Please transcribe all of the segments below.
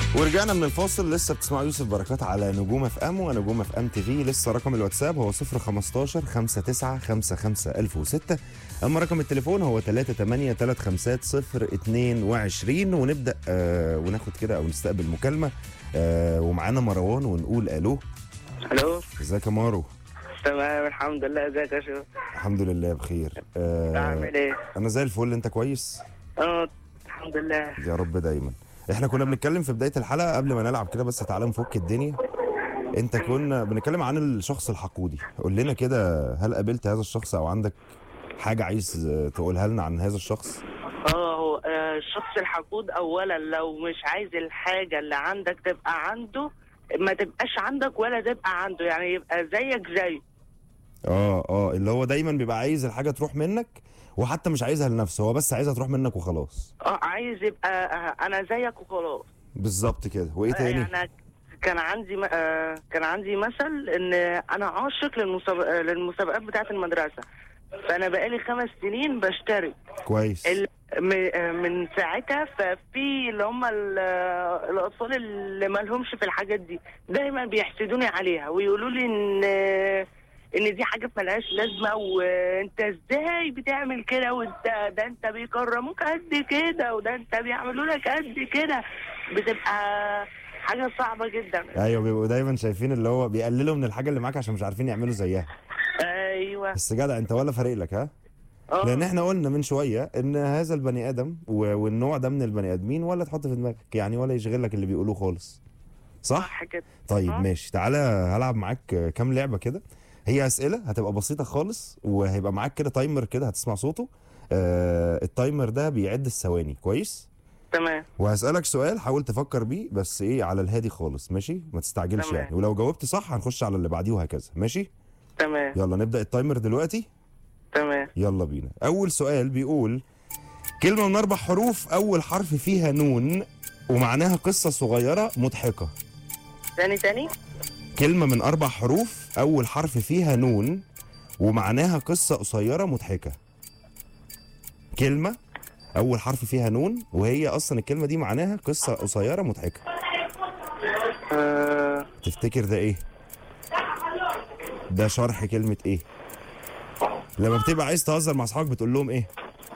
ورجعنا من الفاصل لسه بتسمعوا يوسف بركات على نجوم اف ام ونجوم اف ام تي في لسه رقم الواتساب هو 015 59 55 1006 اما رقم التليفون هو 38 35 022 ونبدا آه وناخد كده او نستقبل مكالمه آه ومعانا مروان ونقول الو الو ازيك يا مارو تمام الحمد لله ازيك يا شو الحمد لله بخير آه عامل ايه؟ انا زي الفل انت كويس اه الحمد لله يا رب دايما احنا كنا بنتكلم في بدايه الحلقه قبل ما نلعب كده بس تعالى نفك الدنيا انت كنا بنتكلم عن الشخص الحقودي قول لنا كده هل قابلت هذا الشخص او عندك حاجه عايز تقولها لنا عن هذا الشخص اه هو آه، الشخص الحقود اولا لو مش عايز الحاجه اللي عندك تبقى عنده ما تبقاش عندك ولا تبقى عنده يعني يبقى زيك زيه اه اه اللي هو دايما بيبقى عايز الحاجه تروح منك وحتى مش عايزها لنفسه هو بس عايزها تروح منك وخلاص اه عايز يبقى آه، انا زيك وخلاص بالظبط كده وايه آه، تاني يعني كان عندي م- آه، كان عندي مثل ان انا عاشق للمسابق- للمسابقات بتاعه المدرسه فانا بقالي خمس سنين بشترك كويس ال- م- آه، من ساعتها ففي اللي هم ال- آه، الاطفال اللي ما لهمش في الحاجات دي دايما بيحسدوني عليها ويقولوا لي ان آه، ان دي حاجه ملهاش لازمه وانت ازاي بتعمل كده وانت ده انت بيكرموك قد كده وده انت بيعملوا لك قد كده بتبقى حاجه صعبه جدا ايوه بيبقوا دايما شايفين اللي هو بيقللوا من الحاجه اللي معاك عشان مش عارفين يعملوا زيها ايوه بس جدع انت ولا فارق لك ها اه لان احنا قلنا من شويه ان هذا البني ادم و- والنوع ده من البني ادمين ولا تحط في دماغك يعني ولا يشغلك اللي بيقولوه خالص صح صح كده طيب آه. ماشي تعالى هلعب معاك كام لعبه كده هي اسئله هتبقى بسيطه خالص وهيبقى معاك كده تايمر كده هتسمع صوته آه التايمر ده بيعد الثواني كويس تمام وهسألك سؤال حاول تفكر بيه بس ايه على الهادي خالص ماشي ما تستعجلش تمام. يعني ولو جاوبت صح هنخش على اللي بعديه وهكذا ماشي تمام يلا نبدأ التايمر دلوقتي تمام يلا بينا اول سؤال بيقول كلمة من اربع حروف اول حرف فيها نون ومعناها قصة صغيرة مضحكة تاني تاني كلمة من اربع حروف اول حرف فيها نون ومعناها قصة قصيرة مضحكة كلمة اول حرف فيها نون وهي اصلا الكلمة دي معناها قصة قصيرة مضحكة آه تفتكر ده ايه ده شرح كلمة ايه لما بتبقى عايز تهزر مع اصحابك بتقول لهم ايه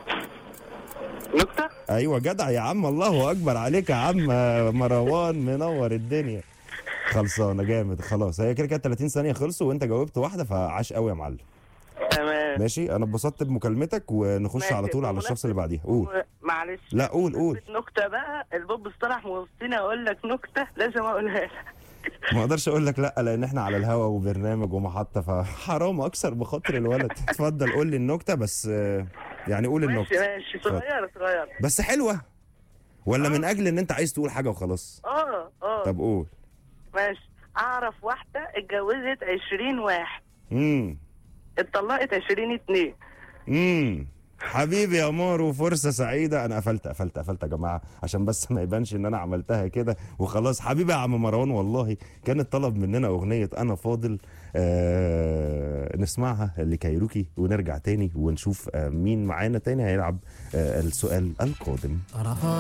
نكته ايوه جدع يا عم الله اكبر عليك يا عم مروان منور الدنيا خلصانه جامد خلاص هي كده كده 30 ثانيه خلصوا وانت جاوبت واحده فعاش قوي يا معلم تمام ماشي انا اتبسطت بمكالمتك ونخش ماشي. على طول على الشخص اللي بعديها قول معلش لا قول قول نكته بقى البوب اصطلح موصيني اقول لك نكته لازم اقولها لك ما اقدرش اقول لك لا لان احنا على الهوا وبرنامج ومحطه فحرام اكسر بخاطر الولد اتفضل قول لي النكته بس آه، يعني قول ماشي النكته ماشي صغيره صغيره بس حلوه ولا من اجل ان انت عايز تقول حاجه وخلاص اه اه طب قول ماشي اعرف واحده اتجوزت 20 واحد امم اتطلقت 20 اتنين امم حبيبي يا مارو فرصة سعيدة أنا قفلت قفلت قفلت يا جماعة عشان بس ما يبانش إن أنا عملتها كده وخلاص حبيبي يا عم مروان والله كان الطلب مننا أغنية أنا فاضل آه نسمعها لكايروكي ونرجع تاني ونشوف آه مين معانا تاني هيلعب آه السؤال القادم أنا